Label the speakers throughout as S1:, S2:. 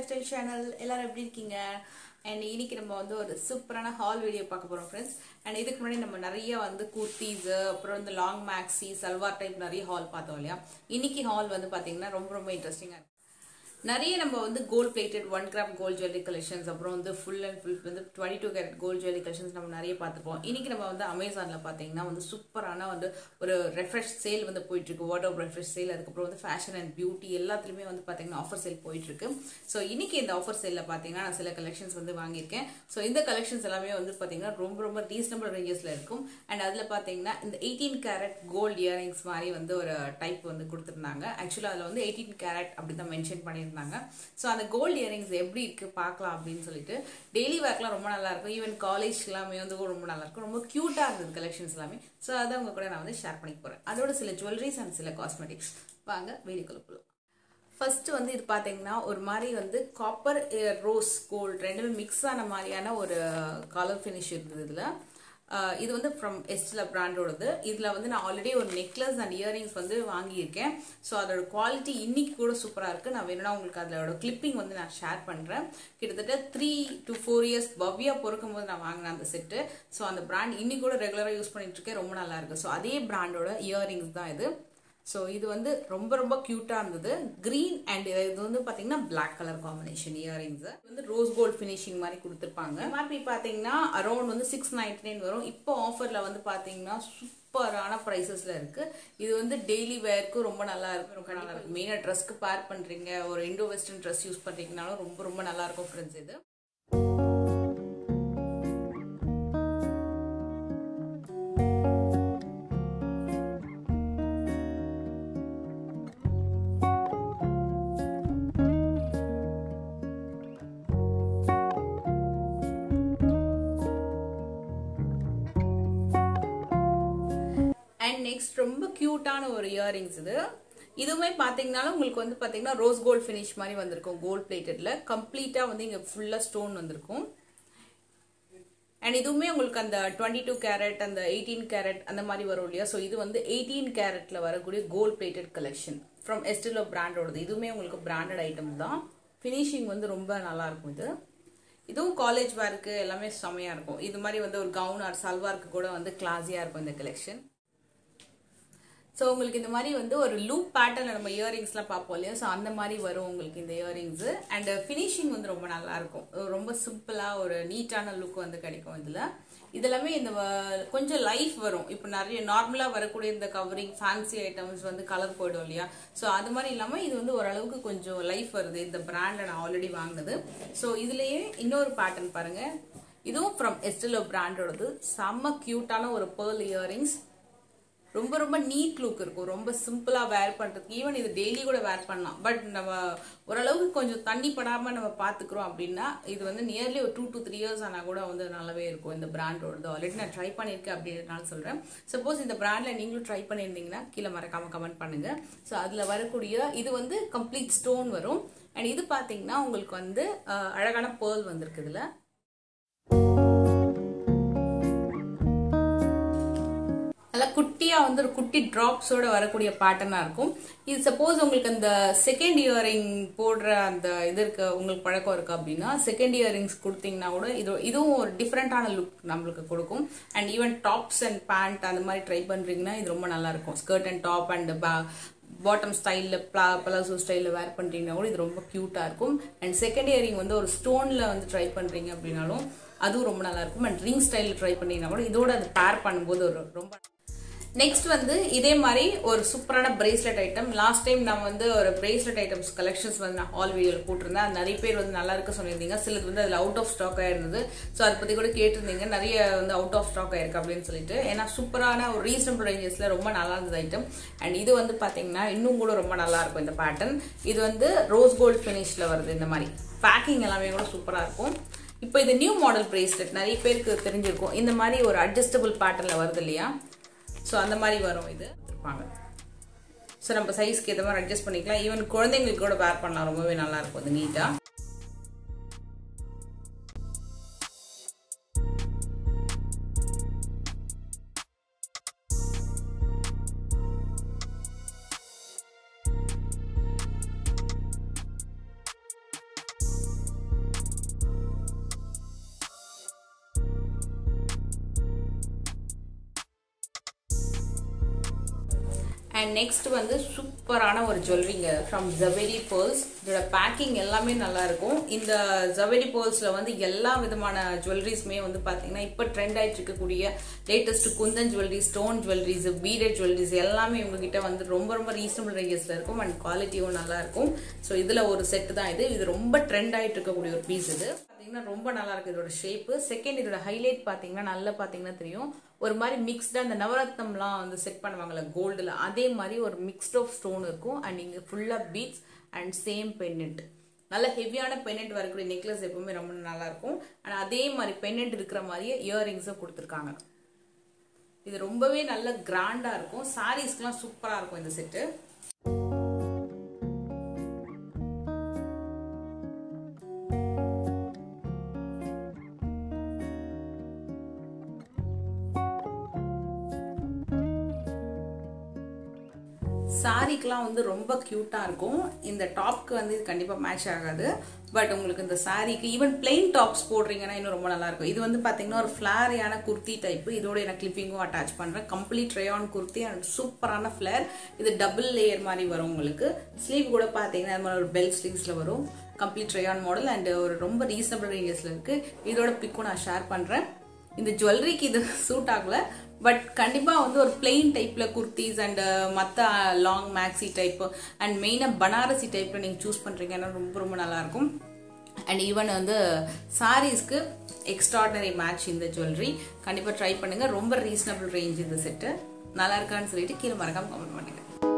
S1: life style channel எல்லாரும் எப்படி இருக்கீங்க அண்ட் இன்னைக்கு நம்ம வந்து ஒரு சூப்பரான ஹால் வீடியோ பார்க்க போறோம் ஃப்ரெண்ட்ஸ் அண்ட் இதுக்கு முன்னாடி நம்ம நிறைய வந்து குர்த்திஸ் அப்புறம் வந்து லாங் மேக்ஸி சல்வார் டைப் நிறைய ஹால் பார்த்தோம் இல்லையா இன்னைக்கு ஹால் வந்து பாத்தீங்கன்னா ரொம்ப ரொம்ப இன்ட்ரெஸ்டிங்காக இருக்கு நிறைய நம்ம வந்து gold plated one gram gold jewellery collections அப்புறம் வந்து ஃபுல் அண்ட் ஃபுல் வந்து twenty two carat gold jewellery collections நம்ம நிறைய பார்த்துப்போம் இன்னைக்கு நம்ம வந்து அமேசானில் பார்த்தீங்கன்னா வந்து சூப்பரான வந்து ஒரு ரெஃப்ரெஷ் சேல் வந்து போயிட்டு இருக்கு வாட் ஆஃப் ரெஃப்ரெஷ் சேல் அதுக்கப்புறம் வந்து ஃபேஷன் அண்ட் பியூட்டி எல்லாத்துலேயுமே வந்து பார்த்தீங்கன்னா ஆஃபர் சேல் போயிட்டு இருக்கு ஸோ இன்னைக்கு இந்த ஆஃபர் சேலில் பார்த்தீங்கன்னா நான் சில கலெக்ஷன்ஸ் வந்து வாங்கியிருக்கேன் ஸோ இந்த கலெக்ஷன்ஸ் எல்லாமே வந்து பார்த்தீங்கன்னா ரொம்ப ரொம்ப ரீசனபிள் ரேஞ்சஸில் இருக்கும் அண்ட் அதில் பார்த்தீங்கன்னா இந்த எயிட்டீன் கேரட் கோல்ட் இயரிங்ஸ் மாதிரி வந்து ஒரு டைப் வந்து கொடுத்துருந்தாங்க ஆக்சுவலாக அதில் வந்து எயிட்டீன் கேரட் அப்படி தான் மென்ஷன் பண்ணியிருந்தாங்க ஸோ அந்த கோல்டு இயரிங்ஸ் எப்படி இருக்கு பார்க்கலாம் அப்படின்னு சொல்லிட்டு டெய்லி ஒர்க்லாம் ரொம்ப நல்லா இருக்கும் ஈவன் காலேஜ் எல்லாமே வந்து ரொம்ப நல்லா இருக்கும் ரொம்ப க்யூட்டாக இருந்தது கலெக்ஷன்ஸ் எல்லாமே ஸோ அதை உங்க கூட நான் வந்து ஷேர் பண்ணிக்க போகிறேன் அதோட சில ஜுவல்லரிஸ் அண்ட் சில காஸ்மெட்டிக்ஸ் வாங்க வீடியோக்குள்ள போகலாம் ஃபர்ஸ்ட் வந்து இது பார்த்தீங்கன்னா ஒரு மாதிரி வந்து காப்பர் ரோஸ் கோல்ட் ரெண்டுமே மிக்ஸ் ஆன மாதிரியான ஒரு கலர் ஃபினிஷ் இருந்தது இதில் ஆஹ் இது வந்து ஃப்ரம் எஸ்டில் பிராண்டோடது இதில் வந்து நான் ஆல்ரெடி ஒரு நெக்லஸ் அண்ட் இயரிங்ஸ் வந்து வாங்கியிருக்கேன் ஸோ அதோட குவாலிட்டி இன்னைக்கு கூட சூப்பராக இருக்குது நான் வேணும்னா உங்களுக்கு அதோட கிளிப்பிங் வந்து நான் ஷேர் பண்ணுறேன் கிட்டத்தட்ட three to four years Bhavya பொறுக்கும் போது நான் வாங்கினேன் அந்த செட்டு ஸோ அந்த பிராண்ட் இன்னைக்கு கூட ரெகுலராக யூஸ் பண்ணிட்டு இருக்கேன் ரொம்ப நல்லா இருக்கு ஸோ அதே பிராண்டோட இயரிங்ஸ் தான் இது ஸோ இது வந்து ரொம்ப ரொம்ப க்யூட்டாக இருந்தது க்ரீன் அண்ட் இது வந்து பார்த்தீங்கன்னா பிளாக் கலர் காம்பினேஷன் இயரிங்ஸ் வந்து ரோஸ் கோல்ட் ஃபினிஷிங் மாதிரி கொடுத்துருப்பாங்க எம்ஆர்பி பார்த்தீங்கன்னா அரௌண்ட் வந்து சிக்ஸ் நைன்டி நைன் வரும் இப்போ ஆஃபரில் வந்து பார்த்தீங்கன்னா சூப்பரான ப்ரைஸஸில் இருக்குது இது வந்து டெய்லி வேர்க்கும் ரொம்ப நல்லா இருக்கும் ரொம்ப நல்லா இருக்கும் மெயினாக ட்ரெஸ்க்கு பேர் பண்ணுறீங்க ஒரு இண்டோ வெஸ்டர்ன் ட்ரெஸ் யூஸ் பண்ணுறீங்கனாலும் ரொம்ப ரொம்ப நல்லா இருக்கும் ஃப்ரெண்ட்ஸ் இது அண்ட் நெக்ஸ்ட் ரொம்ப க்யூட்டான ஒரு இயரிங்ஸ் இது இதுவுமே பார்த்தீங்கன்னாலும் உங்களுக்கு வந்து பார்த்தீங்கன்னா ரோஸ் கோல்ட் ஃபினிஷ் மாதிரி வந்திருக்கும் கோல்ட் பிளேட்டட்ல கம்ப்ளீட்டாக வந்து இங்கே ஃபுல்லாக ஸ்டோன் வந்திருக்கும் அண்ட் இதுவுமே உங்களுக்கு அந்த டுவெண்ட்டி டூ கேரட் அந்த எயிட்டீன் கேரட் அந்த மாதிரி வரும் இல்லையா ஸோ இது வந்து எயிட்டீன் கேரட்ல வரக்கூடிய gold plated collection from Estilo பிராண்டோடது இதுவுமே உங்களுக்கு பிராண்டட் ஐட்டம் தான் ஃபினிஷிங் வந்து ரொம்ப நல்லா இருக்கும் இது இதுவும் காலேஜ் வேருக்கு எல்லாமே செமையா இருக்கும் இது மாதிரி வந்து ஒரு கவுன் ஆர் சல்வாருக்கு கூட வந்து கிளாஸியா இருக்கும் இந்த கலெக்ஷன் ஸோ உங்களுக்கு இந்த மாதிரி வந்து ஒரு லூப் பேட்டர்ல நம்ம இயரிங்ஸ்லாம் பார்ப்போம் இல்லையா ஸோ அந்த மாதிரி வரும் உங்களுக்கு இந்த இயரிங்ஸ் அண்ட் ஃபினிஷிங் வந்து ரொம்ப நல்லா இருக்கும் ரொம்ப சிம்பிளாக ஒரு நீட்டான லுக் வந்து கிடைக்கும் இதில் இதெல்லாமே இந்த கொஞ்சம் லைஃப் வரும் இப்போ நிறைய நார்மலாக வரக்கூடிய இந்த கவரிங் ஃபேன்சி ஐட்டம்ஸ் வந்து கலர் போயிடும் இல்லையா ஸோ அது மாதிரி இல்லாமல் இது வந்து ஓரளவுக்கு கொஞ்சம் லைஃப் வருது இந்த பிராண்டை நான் ஆல்ரெடி வாங்கினது ஸோ இதுலேயே இன்னொரு பேட்டர்ன் பாருங்க இதுவும் ஃப்ரம் எஸ்டலோ பிராண்டோடது செம்ம க்யூட்டான ஒரு பேர்ல் இயரிங்ஸ் ரொம்ப ரொம்ப நீட் லுக் இருக்கும் ரொம்ப சிம்பிளா வேர் பண்றதுக்கு ஈவன் இது டெய்லி கூட வேர் பண்ணலாம் பட் நம்ம ஓரளவுக்கு கொஞ்சம் தண்ணி படாம நம்ம பாத்துக்கிறோம் அப்படின்னா இது வந்து நியர்லி ஒரு டூ டு த்ரீ இயர்ஸ் ஆனா கூட வந்து நல்லாவே இருக்கும் இந்த பிராண்டோடது ஆல்ரெடி நான் ட்ரை பண்ணியிருக்கேன் அப்படின்றனால சொல்றேன் சப்போஸ் இந்த பிராண்ட்ல நீங்களும் ட்ரை பண்ணியிருந்தீங்கன்னா கீழே மறக்காம கமெண்ட் பண்ணுங்க ஸோ அதுல வரக்கூடிய இது வந்து கம்ப்ளீட் ஸ்டோன் வரும் அண்ட் இது பாத்தீங்கன்னா உங்களுக்கு வந்து அழகான பேர்ல் வந்திருக்கு இதுல நல்லா குட்டியாக வந்து ஒரு குட்டி ட்ராப்ஸோட வரக்கூடிய பேட்டர்னாக இருக்கும் இது சப்போஸ் உங்களுக்கு அந்த செகண்ட் இயரிங் போடுற அந்த இது இருக்க உங்களுக்கு பழக்கம் இருக்கு அப்படின்னா செகண்ட் இயரிங்ஸ் கொடுத்தீங்கன்னா கூட இது இதுவும் ஒரு டிஃப்ரெண்ட்டான லுக் நம்மளுக்கு கொடுக்கும் and even tops and pant அந்த மாதிரி ட்ரை பண்ணுறீங்கன்னா இது ரொம்ப நல்லா இருக்கும் skirt and top and bottom ஸ்டைலில் ப்ளா பலாசோ ஸ்டைலில் வேர் பண்ணுறீங்கன்னா கூட இது ரொம்ப க்யூட்டாக இருக்கும் அண்ட் செகண்ட் இயரிங் வந்து ஒரு ஸ்டோனில் வந்து ட்ரை பண்ணுறீங்க அப்படின்னாலும் அதுவும் ரொம்ப நல்லா இருக்கும் அண்ட் ரிங் ஸ்டைலில் ட்ரை பண்ணீங்கன்னா கூட இதோட அது பேர் பண்ணும்போது ஒரு ரொம்ப நெக்ஸ்ட் வந்து இதே மாதிரி ஒரு சூப்பரான பிரேஸ்லெட் ஐட்டம் லாஸ்ட் டைம் நான் வந்து ஒரு பிரேஸ்லெட் ஐட்டம்ஸ் கலெக்ஷன்ஸ் வந்து நான் ஆல் வீடியோவில் போட்டிருந்தேன் அது நிறைய பேர் வந்து நல்லா இருக்கு சொல்லியிருந்தீங்க சிலது வந்து அதில் அவுட் ஆஃப் ஸ்டாக் ஆயிருந்தது ஸோ அதை பற்றி கூட கேட்டிருந்தீங்க நிறைய வந்து அவுட் ஆஃப் ஸ்டாக் ஆயிருக்கு அப்படின்னு சொல்லிட்டு ஏன்னா சூப்பரான ஒரு ரீசனபிள் ரேஞ்சஸில் ரொம்ப நல்லா இருந்தது ஐட்டம் அண்ட் இது வந்து பார்த்தீங்கன்னா இன்னும் கூட ரொம்ப நல்லா இருக்கும் இந்த பேட்டர்ன் இது வந்து ரோஸ் கோல்ட் ஃபினிஷில் வருது இந்த மாதிரி பேக்கிங் எல்லாமே கூட சூப்பராக இருக்கும் இப்போ இது நியூ மாடல் பிரேஸ்லெட் நிறைய பேருக்கு தெரிஞ்சிருக்கும் இந்த மாதிரி ஒரு அட்ஜஸ்டபிள் பேட்டர்னில் வருது இல்லையா ஸோ அந்த மாதிரி வரும் இது இருப்பாங்க ஸோ நம்ம சைஸ்க்கு ஏற்ற மாதிரி அட்ஜஸ்ட் பண்ணிக்கலாம் ஈவன் குழந்தைங்களுக்கு கூட வேர் பண்ணலாம் ரொம்பவே நல்லா இருக்கும் அது நீட்டாக அண்ட் நெக்ஸ்ட் வந்து சூப்பரான ஒரு ஜுவல்லரிங்க ஃப்ரம் ஜவெரி பேர்ல்ஸ் இதோட பேக்கிங் எல்லாமே நல்லா இருக்கும் இந்த ஜவெரி பேர்ல்ஸில் வந்து எல்லா விதமான ஜுவல்லரிஸுமே வந்து பார்த்தீங்கன்னா இப்போ ட்ரெண்ட் ஆயிட்டு இருக்கக்கூடிய latest kundan jewellery stone jewelleries beaded jewelleries எல்லாமே உங்ககிட்ட வந்து ரொம்ப ரொம்ப ரீசனபிள் ரேஞ்சஸில் இருக்கும் அண்ட் குவாலிட்டியும் நல்லா இருக்கும் ஸோ இதில் ஒரு செட் தான் இது இது ரொம்ப ட்ரெண்ட் ஆயிட்டு இருக்கக்கூடிய ஒரு பீஸ் இது பார்த்தீங்கன்னா ரொம்ப நல்லா இருக்கு இதோட ஷேப்பு செகண்ட் இதோட ஹைலைட் பார்த்தீங்கன்னா நல்லா பார்த்தீங்கன்னா தெரியும் ஒரு மாதிரி மிக்ஸ்டாக அந்த நவரத்னம்லாம் வந்து செட் பண்ணுவாங்கல்ல கோல்டில் அதே மாதிரி ஒரு மிக்ஸ்ட் ஆஃப் ஸ்டோன் இருக்கும் அண்ட் இங்கே ஃபுல்லாக பீட்ஸ் அண்ட் சேம் பென்னெண்ட் நல்ல ஹெவியான பென்னெண்ட் வரக்கூடிய நெக்லஸ் எப்பவுமே ரொம்ப நல்லா இருக்கும் அண்ட் அதே மாதிரி பென்னெண்ட் இருக்கிற மாதிரியே இயரிங்ஸும் கொடுத்துருக்காங்க இது ரொம்பவே நல்ல கிராண்டாக இருக்கும் சாரீஸ்க்குலாம் சூப்பராக இருக்கும் இந்த செட்டு சாரீக்கெலாம் வந்து ரொம்ப க்யூட்டாக இருக்கும் இந்த டாப்க்கு வந்து இது கண்டிப்பாக மேட்ச் ஆகாது பட் உங்களுக்கு இந்த சாரீக்கு ஈவன் பிளெயின் டாப்ஸ் போடுறீங்கன்னா இன்னும் ரொம்ப நல்லா இருக்கும் இது வந்து பார்த்தீங்கன்னா ஒரு ஃப்ளேரியான குர்த்தி டைப் இதோட நான் கிளிப்பிங்கும் அட்டாச் பண்ணுறேன் கம்ப்ளீட் ரேயான் குர்த்தி அண்ட் சூப்பரான ஃப்ளேர் இது டபுள் லேயர் மாதிரி வரும் உங்களுக்கு ஸ்லீவ் கூட பார்த்தீங்கன்னா அது மாதிரி ஒரு பெல் ஸ்லீவ்ஸில் வரும் கம்ப்ளீட் ரேயான் மாடல் அண்ட் ஒரு ரொம்ப ரீசனபிள் ரேஞ்சஸில் இருக்குது இதோட பிக்கும் நான் ஷேர் பண்ணுறேன் இந்த ஜுவல்லரிக்கு இது சூட் ஆகல பட் கண்டிப்பாக வந்து ஒரு பிளெயின் டைப்பில் குர்த்திஸ் அண்ட் மற்ற லாங் மேக்ஸி டைப் அண்ட் மெயினாக பனாரசி டைப்பில் நீங்கள் சூஸ் பண்ணுறீங்கன்னா ரொம்ப ரொம்ப நல்லாயிருக்கும் அண்ட் ஈவன் வந்து சாரீஸ்க்கு எக்ஸ்ட்ராடனரி மேட்ச் இந்த ஜுவல்லரி கண்டிப்பாக ட்ரை பண்ணுங்கள் ரொம்ப ரீசனபிள் ரேஞ்ச் இந்த செட்டு நல்லா இருக்கான்னு சொல்லிட்டு கீழே மறக்காம கமெண்ட் பண்ணுங்க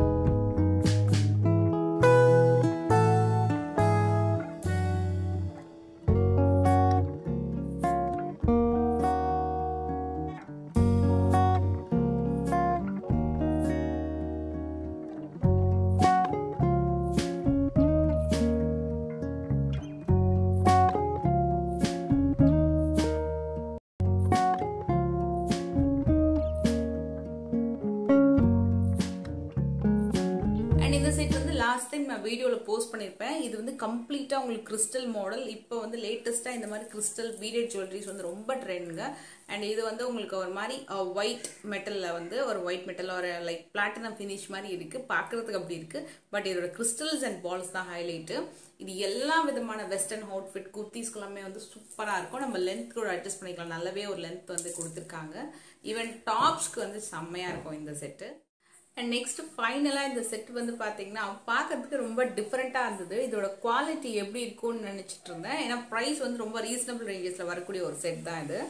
S1: அண்ட் இந்த செட் வந்து லாஸ்ட் டைம் நான் வீடியோவில் போஸ்ட் பண்ணியிருப்பேன் இது வந்து கம்ப்ளீட்டாக உங்களுக்கு கிறிஸ்டல் மாடல் இப்போ வந்து லேட்டஸ்ட்டாக இந்த மாதிரி கிறிஸ்டல் பீடட் ஜுவல்லரிஸ் வந்து ரொம்ப ட்ரெண்டுங்க அண்ட் இது வந்து உங்களுக்கு ஒரு மாதிரி ஒயிட் மெட்டலில் வந்து ஒரு ஒயிட் மெட்டல் ஒரு லைக் பிளாட்டினம் ஃபினிஷ் மாதிரி இருக்குது பார்க்குறதுக்கு அப்படி இருக்குது பட் இதோட கிறிஸ்டல்ஸ் அண்ட் பால்ஸ் தான் ஹைலைட்டு இது எல்லா விதமான வெஸ்டர்ன் அவுட்ஃபிட் குர்த்திஸ்க்கு எல்லாமே வந்து சூப்பராக இருக்கும் நம்ம லென்த் கூட அட்ஜஸ்ட் பண்ணிக்கலாம் நல்லாவே ஒரு லென்த் வந்து கொடுத்துருக்காங்க ஈவன் டாப்ஸ்க்கு வந்து செம்மையாக இருக்கும் இந்த செட்டு அண்ட் நெக்ஸ்ட் ஃபைனலாக இந்த செட் வந்து பார்த்தீங்கன்னா பார்க்கறதுக்கு ரொம்ப டிஃப்ரெண்ட்டாக இருந்தது இதோட குவாலிட்டி எப்படி இருக்கும்னு நினச்சிட்டு இருந்தேன் ஏன்னா ப்ரைஸ் வந்து ரொம்ப ரீசனபிள் ரேஞ்சஸில் வரக்கூடிய ஒரு செட் தான் இது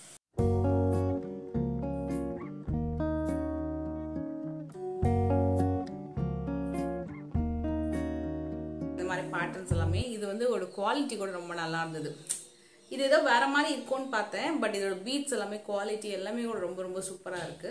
S1: இந்த மாதிரி பேட்டர்ன்ஸ் எல்லாமே இது வந்து ஒரு குவாலிட்டி கூட ரொம்ப நல்லா இருந்தது இது ஏதோ வேற மாதிரி இருக்கும்னு பார்த்தேன் பட் இதோட பீட்ஸ் எல்லாமே குவாலிட்டி எல்லாமே கூட ரொம்ப ரொம்ப சூப்பராக இருக்குது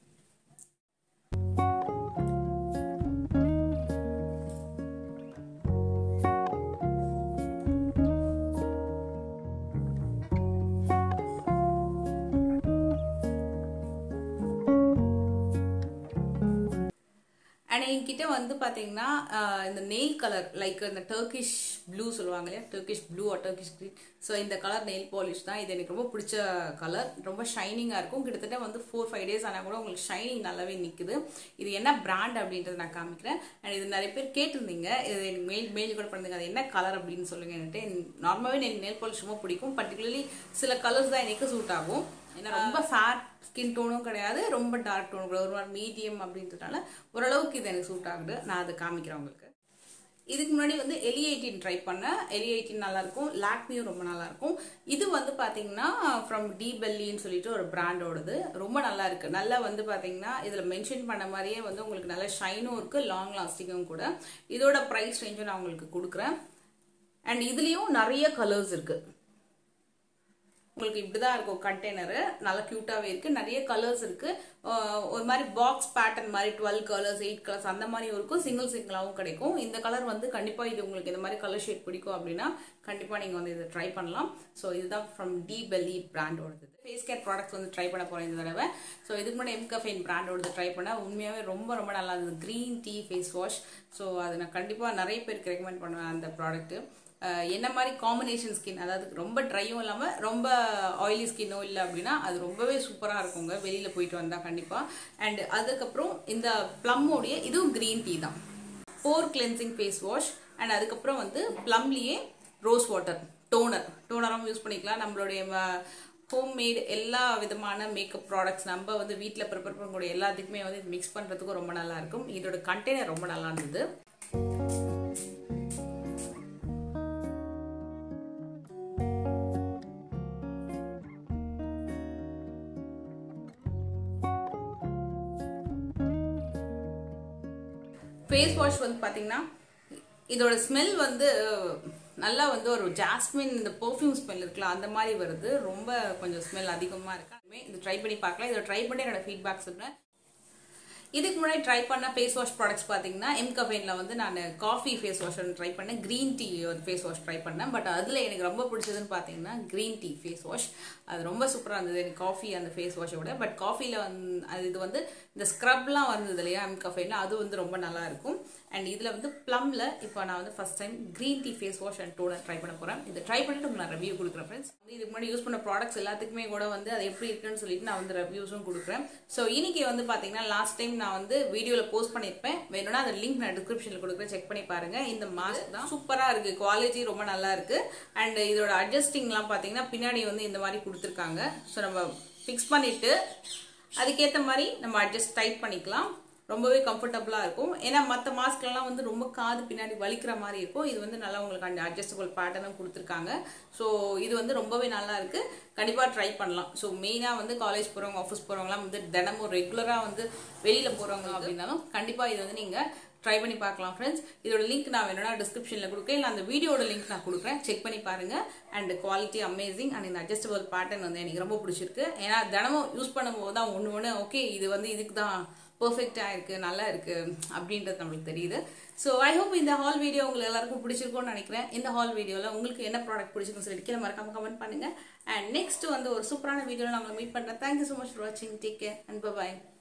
S1: அண்ட் என்கிட்ட வந்து பார்த்தீங்கன்னா இந்த நெயில் கலர் லைக் இந்த டர்கிஷ் ப்ளூ சொல்லுவாங்க இல்லையா turquoise blue or turquoise green so இந்த கலர் நெயில் பாலிஷ் தான் இது எனக்கு ரொம்ப பிடிச்ச கலர் ரொம்ப ஷைனிங்காக இருக்கும் கிட்டத்தட்ட வந்து ஃபோர் ஃபைவ் டேஸ் ஆனால் கூட உங்களுக்கு ஷைனிங் நல்லாவே நிற்குது இது என்ன பிராண்ட் அப்படின்றத நான் காமிக்கிறேன் அண்ட் இது நிறைய பேர் கேட்டிருந்தீங்க இது எனக்கு மெயில் மெயில் கூட பண்ணுங்க அது என்ன கலர் அப்படின்னு சொல்லுங்க என்கிட்ட நார்மலாகவே எனக்கு நெயில் பாலிஷ் ரொம்ப பிடிக்கும் பர்டிகுலர்லி சில கலர்ஸ் தான் எனக்கு சூட் ஆகும் ஏன்னா ரொம்ப ஃபேட் ஸ்கின் டோனும் கிடையாது ரொம்ப டார்க் டோனும் கிடையாது ஒரு மாதிரி மீடியம் அப்படின்றதுனால ஓரளவுக்கு இது எனக்கு சூட் ஆகுது நான் அதை காமிக்கிறேன் உங்களுக்கு இதுக்கு முன்னாடி வந்து எலி எயிட்டின் ட்ரை பண்ணேன் எலி எயிட்டின் நல்லா இருக்கும் லாக்மியும் ரொம்ப நல்லா இருக்கும் இது வந்து பாத்தீங்கன்னா ஃப்ரம் டி பெல்லின்னு சொல்லிட்டு ஒரு பிராண்டோடது ரொம்ப நல்லா இருக்கு நல்லா வந்து பாத்தீங்கன்னா இதுல மென்ஷன் பண்ண மாதிரியே வந்து உங்களுக்கு நல்ல ஷைனும் இருக்கு லாங் லாஸ்டிங்கும் கூட இதோட ப்ரைஸ் ரேஞ்சும் நான் உங்களுக்கு கொடுக்குறேன் அண்ட் இதுலயும் நிறைய கலர்ஸ் இருக்கு உங்களுக்கு இப்படிதான் இருக்கும் கண்டெய்னரு நல்லா க்யூட்டாகவே இருக்கு நிறைய கலர்ஸ் இருக்கு ஆஹ் ஒரு மாதிரி பாக்ஸ் பேட்டர்ன் மாதிரி டுவெல் கலர்ஸ் எயிட் கலர்ஸ் அந்த மாதிரி இருக்கும் சிங்கிள் சிங்கிளாகவும் கிடைக்கும் இந்த கலர் வந்து கண்டிப்பா இது உங்களுக்கு இந்த மாதிரி கலர் ஷேட் பிடிக்கும் அப்படின்னா கண்டிப்பா நீங்க வந்து இதை ட்ரை பண்ணலாம் ஸோ இதுதான் ஃப்ரம் டி பெல்லி பிராண்டோடது ஃபேஸ் கேர் ப்ராடக்ட்ஸ் வந்து ட்ரை பண்ண போறேன் இந்த தடவை ஸோ இதுக்கு முன்னாடி எம்கஃபைன் பிராண்டோடது ட்ரை பண்ண உண்மையாகவே ரொம்ப ரொம்ப நல்லா இருந்தது green tea face wash so அது நான் கண்டிப்பாக நிறைய பேருக்கு ரெக்கமெண்ட் பண்ணுவேன் அந்த ப்ராடக்ட்டு அஹ், என்ன மாதிரி காம்பினேஷன் ஸ்கின் அதாவது ரொம்ப ட்ரையும் இல்லாமல் ரொம்ப ஆயிலி ஸ்கின்னோ இல்லை அப்படின்னா அது ரொம்பவே சூப்பராக இருக்குங்க வெளியில் போயிட்டு வந்தால் கண்டிப்பாக அண்ட் அதுக்கப்புறம் இந்த ப்ளம்மோடைய இதுவும் க்ரீன் டீ தான் for cleansing face wash and அதுக்கப்புறம் வந்து ப்ளம்லேயே ரோஸ் வாட்டர் டோனர் டோனராகவும் யூஸ் பண்ணிக்கலாம் நம்மளுடைய ஹோம் மேட் எல்லா விதமான மேக்கப் ப்ராடக்ட்ஸ் நம்ம வந்து வீட்டில் ப்ரிப்பேர் பண்ணக்கூடிய எல்லாத்துக்குமே வந்து இது மிக்ஸ் பண்ணுறதுக்கும் ரொம்ப நல்லா இருக்கும் இதோட கண்டெய்னர் ரொம்ப நல்லா இருந்தது ஃபேஸ் வாஷ் வந்து பார்த்தீங்கன்னா இதோட ஸ்மெல் வந்து நல்லா வந்து ஒரு ஜாஸ்மின் இந்த பெர்ஃப்யூம் ஸ்மெல் இருக்குல்ல அந்த மாதிரி வருது ரொம்ப கொஞ்சம் ஸ்மெல் அதிகமாக இருக்கு இது ட்ரை பண்ணி பார்க்கலாம் இதை ட்ரை பண்ணி என்னோட ஃபீட்பேக் சொல்கிறேன் இதுக்கு முன்னாடி ட்ரை பண்ண ஃபேஸ் வாஷ் ப்ராடக்ட்ஸ் பார்த்தீங்கன்னா எம் கஃபைனில் வந்து நான் காஃபி ஃபேஸ் வாஷ் ட்ரை பண்ணேன் green tea face wash try பண்ணேன் பட் அதில் எனக்கு ரொம்ப பிடிச்சதுன்னு பார்த்தீங்கன்னா க்ரீன் டீ ஃபேஸ் வாஷ் அது ரொம்ப சூப்பராக இருந்தது எனக்கு காஃபி அந்த ஃபேஸ் வாஷை விட பட் காஃபியில் வந்து அது இது வந்து இந்த ஸ்க்ரப்லாம் வந்தது இல்லையா எம் கஃபைனில் அது வந்து ரொம்ப நல்லா இருக்கும் அண்ட் இதில் வந்து ப்ளம்ல இப்போ நான் வந்து first time green tea face wash and toner try பண்ண போகிறேன் இதை ட்ரை பண்ணிட்டு உங்களுக்கு நான் ரிவ்யூ கொடுக்குறேன் ஃப்ரெண்ட்ஸ் வந்து இதுக்கு முன்னாடி யூஸ் பண்ண ப்ராடக்ட்ஸ் எல்லாத்துக்குமே கூட வந்து அது எப்படி இருக்குன்னு சொல்லிட்டு நான் வந்து ரிவ்யூஸும் கொடுக்குறேன் ஸோ இன்னைக்கு வந்து பார்த்தீங்கன்னா லாஸ்ட் டைம் நான் வந்து வீடியோவில் போஸ்ட் பண்ணியிருப்பேன் வேணும்னா அந்த லிங்க் நான் டிஸ்கிரிப்ஷனில் கொடுக்குறேன் செக் பண்ணி பாருங்க இந்த மாஸ்க் தான் சூப்பராக இருக்குது குவாலிட்டி ரொம்ப நல்லா இருக்கு அண்ட் இதோட அட்ஜஸ்டிங்லாம் பார்த்தீங்கன்னா பின்னாடி வந்து இந்த மாதிரி கொடுத்துருக்காங்க ஸோ நம்ம ஃபிக்ஸ் பண்ணிட்டு அதுக்கேற்ற மாதிரி நம்ம அட்ஜஸ்ட் டைட் பண்ணிக்கலாம் ரொம்பவே கம்ஃபர்டபுளாக இருக்கும் ஏன்னா மற்ற மாஸ்க்லாம் வந்து ரொம்ப காது பின்னாடி வலிக்கிற மாதிரி இருக்கும் இது வந்து நல்லா உங்களுக்கு அந்த அட்ஜஸ்டபிள் பேட்டர்னும் கொடுத்துருக்காங்க ஸோ இது வந்து ரொம்பவே நல்லா இருக்கு கண்டிப்பாக ட்ரை பண்ணலாம் ஸோ மெயினாக வந்து காலேஜ் போகிறவங்க ஆஃபீஸ் போகிறவங்களாம் வந்து தினமும் ரெகுலராக வந்து வெளியில் போகிறவங்க அப்படின்னாலும் கண்டிப்பாக இது வந்து நீங்கள் ட்ரை பண்ணி பார்க்கலாம் ஃப்ரெண்ட்ஸ் இதோட லிங்க் நான் வேணும்னா டிஸ்கிரிப்ஷனில் கொடுக்குறேன் இல்லை அந்த வீடியோட லிங்க் நான் கொடுக்குறேன் செக் பண்ணி பாருங்க அண்ட் குவாலிட்டி அமேசிங் அண்ட் இந்த அட்ஜஸ்டபிள் பேட்டர்ன் வந்து எனக்கு ரொம்ப பிடிச்சிருக்கு ஏன்னா தினமும் யூஸ் பண்ணும்போது தான் ஒன்று ஒன்று ஓகே இது வந்து இதுக்கு தான் பர்ஃபெக்டாக இருக்குது நல்லா இருக்குது அப்படின்றது நம்மளுக்கு தெரியுது ஸோ ஐ ஹோப் இந்த ஹால் வீடியோ உங்களுக்கு எல்லாருக்கும் பிடிச்சிருக்கும்னு நினைக்கிறேன் இந்த ஹால் வீடியோவில் உங்களுக்கு என்ன ப்ராடக்ட் பிடிச்சிருக்குன்னு சொல்லிட்டு கீழே மறக்காம கமெண்ட் பண்ணுங்க அண்ட் நெக்ஸ்ட் வந்து ஒரு சூப்பரான வீடியோவில் நான் உங்களை மீட் பண்ணுறேன் தேங்க்யூ ஸோ மச் ஃபார் வாட்சிங் டேக் கேர் அண்ட் பாய்